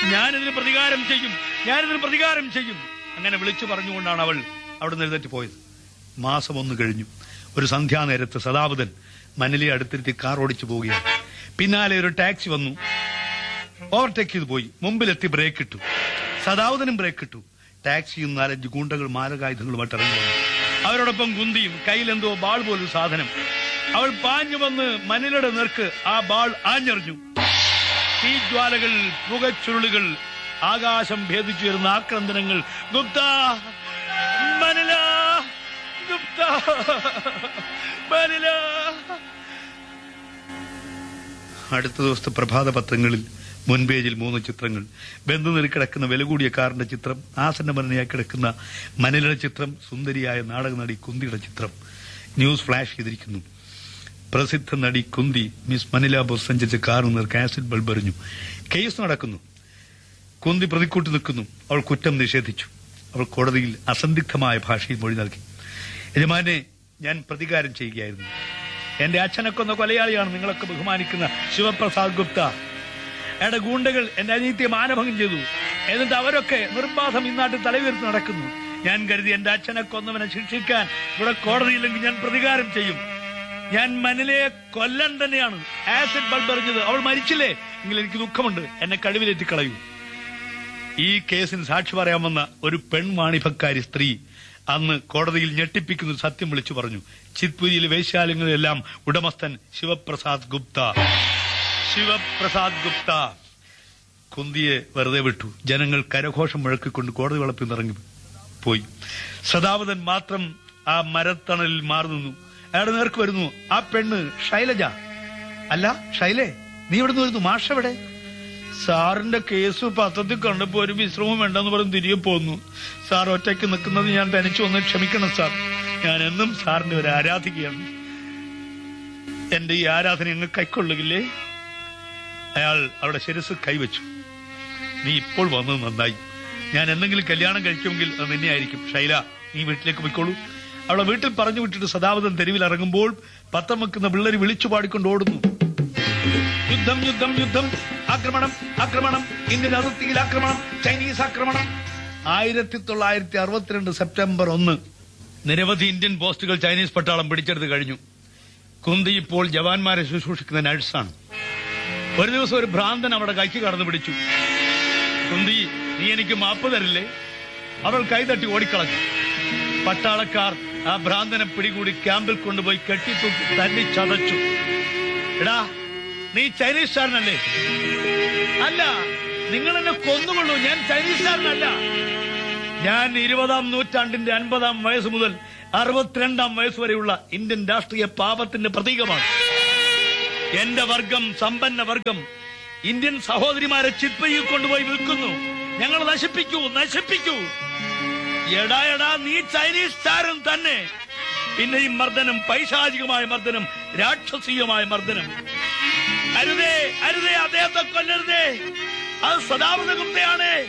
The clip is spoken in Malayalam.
ഞാനിതിന് പ്രതികാരം ചെയ്യും ഞാനിതിന് പ്രതികാരം ചെയ്യും അങ്ങനെ വിളിച്ചു പറഞ്ഞുകൊണ്ടാണ് അവൾ അവിടെ നിന്ന് എഴുന്നേറ്റ് പോയത് മാസം ഒന്ന് കഴിഞ്ഞു ഒരു സന്ധ്യാനേരത്ത് സദാപതൻ മനിലെ അടുത്തിരുത്തി കാർ ഓടിച്ചു പോവുകയാണ് പിന്നാലെ ഒരു ടാക്സി വന്നു ഓവർടേക്ക് ചെയ്ത് പോയി മുമ്പിലെത്തി ബ്രേക്ക് ഇട്ടു സദാവതനും ബ്രേക്ക് ഇട്ടു ടാക്സിയും നാലഞ്ച് ഗുണ്ടകൾ മാരകായുധങ്ങളുമായിട്ട് ഇറങ്ങി വന്നു അവരോടൊപ്പം കുന്തിയും കയ്യിലെന്തോ ബാൾ പോലൊരു സാധനം അവൾ പാഞ്ഞു വന്ന് മനിലയുടെ നേർക്ക് ആ ബാൾ ആഞ്ഞെറിഞ്ഞു തീജ്വാലകൾ പുകച്ചുരുളുകൾ ആകാശം ഭേദിച്ചു വരുന്ന ആക്രന്ദനങ്ങൾ ഗുപ്ത മനില ഗുപ്ത മനില അടുത്ത ദിവസത്തെ പ്രഭാത പത്രങ്ങളിൽ മുൻപേജിൽ മൂന്ന് ചിത്രങ്ങൾ ബന്ധുനിറി കിടക്കുന്ന വില കൂടിയ കാറിന്റെ ചിത്രം ആസന്നമരണിയായി കിടക്കുന്ന മനിലയുടെ ചിത്രം സുന്ദരിയായ നാടക നടി കുന്തിയുടെ ചിത്രം ന്യൂസ് ഫ്ലാഷ് ചെയ്തിരിക്കുന്നു പ്രസിദ്ധ നടി കുന്തി മിസ് മനില ബോസ് സഞ്ചരിച്ച കാറിൽ നേർക്ക് ആസിഡ് ബൾബ് എറിഞ്ഞു കേസ് നടക്കുന്നു കുന്തി പ്രതിക്കൂട്ടി നിൽക്കുന്നു അവൾ കുറ്റം നിഷേധിച്ചു അവൾ കോടതിയിൽ അസന്ദിഗ്ധമായ ഭാഷയിൽ മൊഴി നൽകി യജമാനെ ഞാൻ പ്രതികാരം ചെയ്യുകയായിരുന്നു എന്റെ അച്ഛനെ കൊന്ന കൊലയാളിയാണ് നിങ്ങളൊക്കെ ബഹുമാനിക്കുന്ന ശിവപ്രസാദ് ഗുപ്ത അയാളുടെ ഗൂണ്ടകൾ എന്റെ അനീതിയെ മാനഭംഗം ചെയ്തു എന്നിട്ട് അവരൊക്കെ നിർബാധം ഇന്നാട്ട് തലയുയർത്തി നടക്കുന്നു ഞാൻ കരുതി എന്റെ അച്ഛനെ കൊന്നവനെ ശിക്ഷിക്കാൻ ഇവിടെ കോടതിയില്ലെങ്കിൽ ഞാൻ പ്രതികാരം ചെയ്യും ഞാൻ മനിലയെ കൊല്ലൻ തന്നെയാണ് ആസിഡ് ബൾബ് എറിഞ്ഞത് അവൾ മരിച്ചില്ലേ എങ്കിൽ എനിക്ക് ദുഃഖമുണ്ട് എന്നെ കഴിവിലേറ്റി കളയൂ ഈ കേസിന് സാക്ഷി പറയാമെന്ന ഒരു പെൺവാണിഭക്കാരി സ്ത്രീ അന്ന് കോടതിയിൽ ഞെട്ടിപ്പിക്കുന്ന ഒരു സത്യം വിളിച്ചു പറഞ്ഞു ചിത്പുരിയിലെ വേശ്യാലയങ്ങളിലെല്ലാം ഉടമസ്ഥൻ ശിവപ്രസാദ് ഗുപ്ത ശിവപ്രസാദ് ഗുപ്ത കുന്തിയെ വെറുതെ വിട്ടു ജനങ്ങൾ കരഘോഷം മുഴക്കിക്കൊണ്ട് കോടതി വളപ്പിൽ നിന്നിറങ്ങി പോയി സദാവതൻ മാത്രം ആ മരത്തണലിൽ മാറി നിന്നു അയാളുടെ നേർക്ക് വരുന്നു ആ പെണ്ണ് ശൈലജ അല്ല ശൈലേ നീ ഇവിടെ നിന്ന് വരുന്നു മാഷ എവിടെ സാറിന്റെ കേസ് പത്രത്തിൽ കണ്ടപ്പോ ഒരു വിശ്രമം വേണ്ടെന്ന് പറഞ്ഞ് തിരികെ പോന്നു സാർ ഒറ്റയ്ക്ക് നിൽക്കുന്നത് ഞാൻ തനിച്ചു വന്ന് ക്ഷമിക്കണം സാർ ഞാൻ എന്നും സാറിന്റെ ഒരു ആരാധികയാണ് എന്റെ ഈ ആരാധന അങ്ങ് കൈക്കൊള്ളുകില്ലേ അയാൾ അവരുടെ ശിരസ് കൈവച്ചു നീ ഇപ്പോൾ വന്നത് നന്നായി ഞാൻ എന്തെങ്കിലും കല്യാണം കഴിക്കുമെങ്കിൽ അത് നിന്നെ ആയിരിക്കും ശൈല നീ വീട്ടിലേക്ക് പോയിക്കോളൂ അവളെ വീട്ടിൽ പറഞ്ഞു വിട്ടിട്ട് സദാവതൻ തെരുവിൽ ഇറങ്ങുമ്പോൾ പത്രം വെക്കുന്ന പിള്ളേർ വിളിച്ചു പാടിക്കൊണ്ട് ഓടുന്നു യുദ്ധം യുദ്ധം യുദ്ധം ആക്രമണം ആക്രമണം ഇന്ത്യൻ അതിർത്തിയിൽ ആക്രമണം ചൈനീസ് ആക്രമണം ആയിരത്തി തൊള്ളായിരത്തി അറുപത്തിരണ്ട് സെപ്റ്റംബർ ഒന്ന് നിരവധി ഇന്ത്യൻ പോസ്റ്റുകൾ ചൈനീസ് പട്ടാളം പിടിച്ചെടുത്ത് കഴിഞ്ഞു കുന്തി ഇപ്പോൾ ജവാന്മാരെ ശുശ്രൂഷിക്കുന്ന നഴ്സാണ് ഒരു ദിവസം ഒരു ഭ്രാന്തൻ അവിടെ കൈക്ക് കടന്നു പിടിച്ചു കുന്തി നീ എനിക്ക് മാപ്പ് തരില്ലേ അവൾ കൈതട്ടി ഓടിക്കളഞ്ഞു പട്ടാളക്കാർ ആ ഭ്രാന്തനെ പിടികൂടി ക്യാമ്പിൽ കൊണ്ടുപോയി കെട്ടിത്തൂക്കി തല്ലി ചതച്ചു എടാ നീ ചൈനീസുകാരനല്ലേ അല്ല നിങ്ങൾ എന്നെ കൊന്നുകൊള്ളൂ ഞാൻ ചൈനീസുകാരനല്ല ഞാൻ ഇരുപതാം നൂറ്റാണ്ടിന്റെ അൻപതാം വയസ്സ് മുതൽ അറുപത്തിരണ്ടാം വയസ്സ് വരെയുള്ള ഇന്ത്യൻ രാഷ്ട്രീയ പാപത്തിന്റെ പ്രതീകമാണ് എന്റെ വർഗം സമ്പന്ന വർഗം ഇന്ത്യൻ സഹോദരിമാരെ ചിത്പയിൽ കൊണ്ടുപോയി വിൽക്കുന്നു ഞങ്ങൾ നശിപ്പിക്കൂ നശിപ്പിക്കൂ എടാ എടാ നീ ചൈനീസ് താരം തന്നെ പിന്നെ ഈ മർദ്ദനം പൈശാചികമായ മർദ്ദനം രാക്ഷസീയമായ മർദ്ദനം അരുതേ അരുതേ അദ്ദേഹത്തെ കൊല്ലരുതേ അത് സദാവത ഗുപ്തയാണ്